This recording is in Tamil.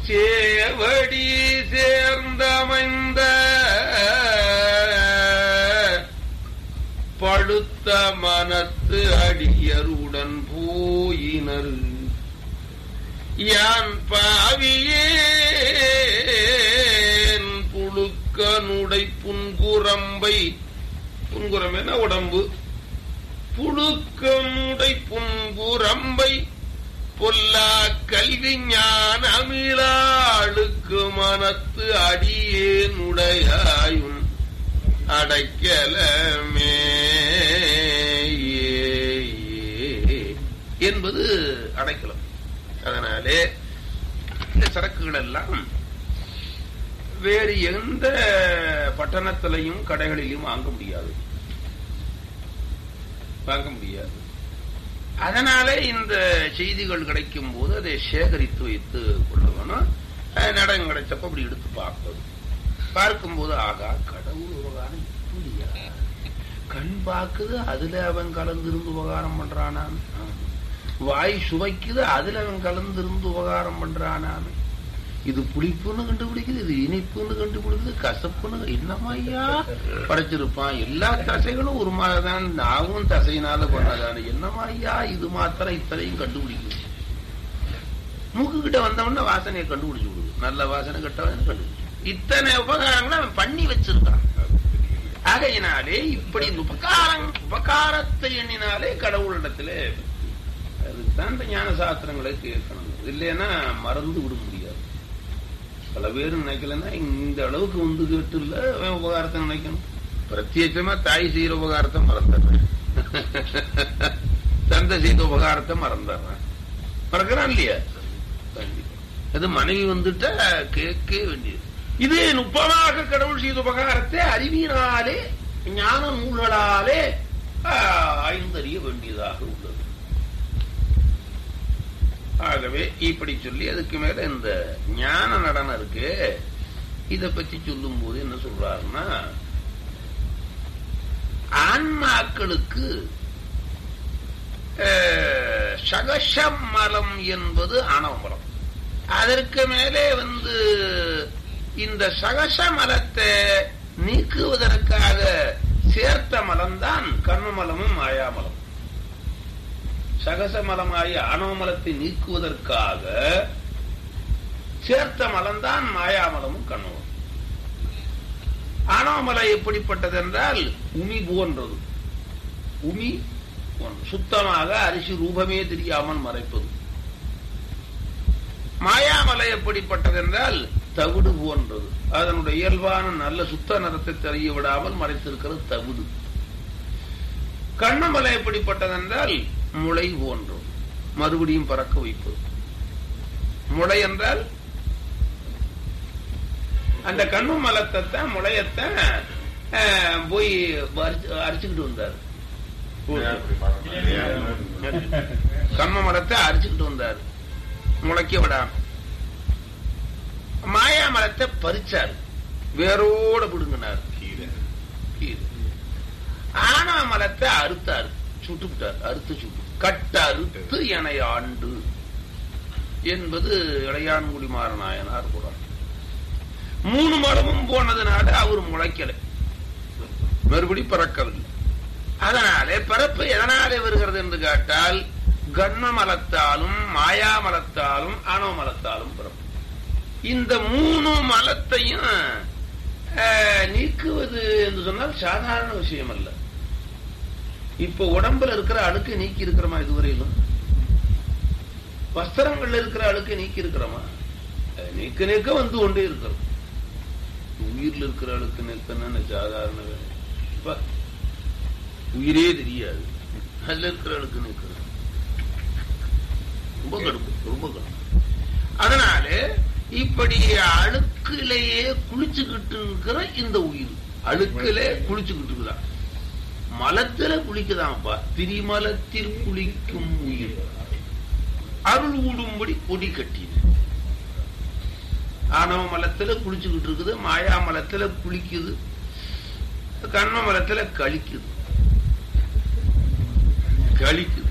சேவடி சேர்ந்தமைந்த படுத்த மனத்து அடியருடன் போயினர் யான் பாவியேன் புழுக்கனுடை புன்குரம்பை புன்குரம் என்ன உடம்பு புழுக்கனுடை புன்குரம்பை பொல்லா கல்வி ஞான அமிழாளுக்கு மனத்து அடியேனுடையாயும் அடைக்கலமே என்பது அடைக்கலம் அதனாலே இந்த சரக்குகள் எல்லாம் வேறு எந்த பட்டணத்திலையும் கடைகளிலும் வாங்க முடியாது வாங்க முடியாது அதனாலே இந்த செய்திகள் கிடைக்கும் போது அதை சேகரித்து வைத்து கொள்ளணும் நடம் கிடைச்சப்ப அப்படி எடுத்து பார்ப்பது பார்க்கும்போது ஆகா கடவுள் உபகாரம் இப்படியா கண் பார்க்குது அதுல அவன் கலந்திருந்து உபகாரம் பண்றானாம் வாய் சுவைக்குது அதுல அவன் கலந்திருந்து உபகாரம் பண்றானாம் இது புளிப்புன்னு கண்டுபிடிக்குது இது இனிப்புன்னு கண்டுபிடிக்குது கசப்புன்னு என்னமா ஐயா படைச்சிருப்பான் எல்லா தசைகளும் ஒரு மாதிரிதான் நாவும் தசையினால பண்ணதான என்னமா ஐயா இது மாத்திரம் இத்தனையும் கண்டுபிடிக்குது மூக்கு கிட்ட வந்தவன வாசனையை கண்டுபிடிச்சு விடுது நல்ல வாசனை கெட்டவன் கண்டுபிடிச்சு இத்தனை உபகாரங்களை அவன் பண்ணி வச்சிருக்கான் ஆகையினாலே இப்படி இந்த உபகாரம் உபகாரத்தை எண்ணினாலே கடவுளிடத்துல அதுதான் இந்த ஞான சாஸ்திரங்களை கேட்கணும் இல்லைன்னா மறந்து விட முடியாது பல பேர் நினைக்கலன்னா இந்த அளவுக்கு வந்து கேட்டு இல்ல அவன் உபகாரத்தை நினைக்கணும் பிரத்யேகமா தாய் செய்யற உபகாரத்தை மறந்துடுறேன் தந்தை செய்த உபகாரத்தை மறந்துடுறேன் மறக்கிறான் இல்லையா அது மனைவி வந்துட்டா கேட்க வேண்டியது இது நுட்பமாக கடவுள் செய்த உபகாரத்தை அறிவினாலே ஞான நூல்களாலே ஆய்ந்தறிய வேண்டியதாக உள்ளது ஆகவே இப்படி சொல்லி அதுக்கு மேல இந்த ஞான நடனம் இருக்கு இத பத்தி சொல்லும் போது என்ன சொல்றாருன்னா ஆன்மாக்களுக்கு சகசம் மலம் என்பது ஆணவமலம் அதற்கு மேலே வந்து இந்த சகச மலத்தை நீக்குவதற்காக சேர்த்த மலம்தான் கர்மமலமும் மாயாமலம் சகசமலமாகிய ஆணவமலத்தை நீக்குவதற்காக சேர்த்த மலம்தான் மாயாமலமும் கண்ணுவம் ஆணவமலை எப்படிப்பட்டது என்றால் உமி போன்றது உமி சுத்தமாக அரிசி ரூபமே தெரியாமல் மறைப்பது மாயாமலை எப்படிப்பட்டது என்றால் தவிடு போன்றது அதனுடைய இயல்பான நல்ல சுத்த நிறத்தை தெரிய விடாமல் மறைத்திருக்கிறது தவிடு கண்ணமலை எப்படிப்பட்டது என்றால் முளை போன்றது மறுபடியும் பறக்க வைப்பது முளை என்றால் அந்த கண்ணு மலத்தை முளையத்தான் போய் அரிச்சுக்கிட்டு வந்தார் கம்ம மரத்தை அரிச்சுக்கிட்டு வந்தார் முளைக்க விடாம மாயா மரத்தை பறிச்சார் வேரோட பிடுங்கினார் கீரை கீரை ஆனா மரத்தை அறுத்தார் சுட்டுவிட்டார் அறுத்து சுட்டு கட்ட அறுத்து என ஆண்டு என்பது இளையான்குடி மாறநாயனார் கூட மூணு மரமும் போனதுனால அவர் முளைக்கல மறுபடி பறக்கவில்லை அதனாலே பிறப்பு எதனாலே வருகிறது என்று கேட்டால் கர்ம மலத்தாலும் மாயா மலத்தாலும் ஆணவ மலத்தாலும் பிறப்பு இந்த மூணு மலத்தையும் நீக்குவது என்று சொன்னால் சாதாரண விஷயம் அல்ல இப்ப உடம்புல இருக்கிற அழுக்கு நீக்கி இருக்கிறோமா இதுவரையிலும் வஸ்திரங்கள்ல இருக்கிற அழுக்கு நீக்கி இருக்கிறோமா நீக்க நீக்க வந்து கொண்டே இருக்கிறோம் உயிர்ல இருக்கிற அழுக்கு நீக்கணும்னு சாதாரண வேலை உயிரே தெரியாது அதுல இருக்கிற அழுக்கு நீக்கிறது ரொம்ப கடுப்பு ரொம்ப கடுப்பு அதனால இப்படி அழுக்கிலேயே குளிச்சுக்கிட்டு இருக்கிற இந்த உயிர் அழுக்கிலே குளிச்சுக்கிட்டு இருக்குதான் மலத்துல குளிக்குதான்ப்பா திரிமலத்தில் குளிக்கும் உயிர் அருள் ஊடும்படி கொடி கட்டின ஆணவ மலத்துல குளிச்சுக்கிட்டு இருக்குது மாயா மலத்துல குளிக்குது கண்ண மலத்துல கழிக்குது கழிக்குது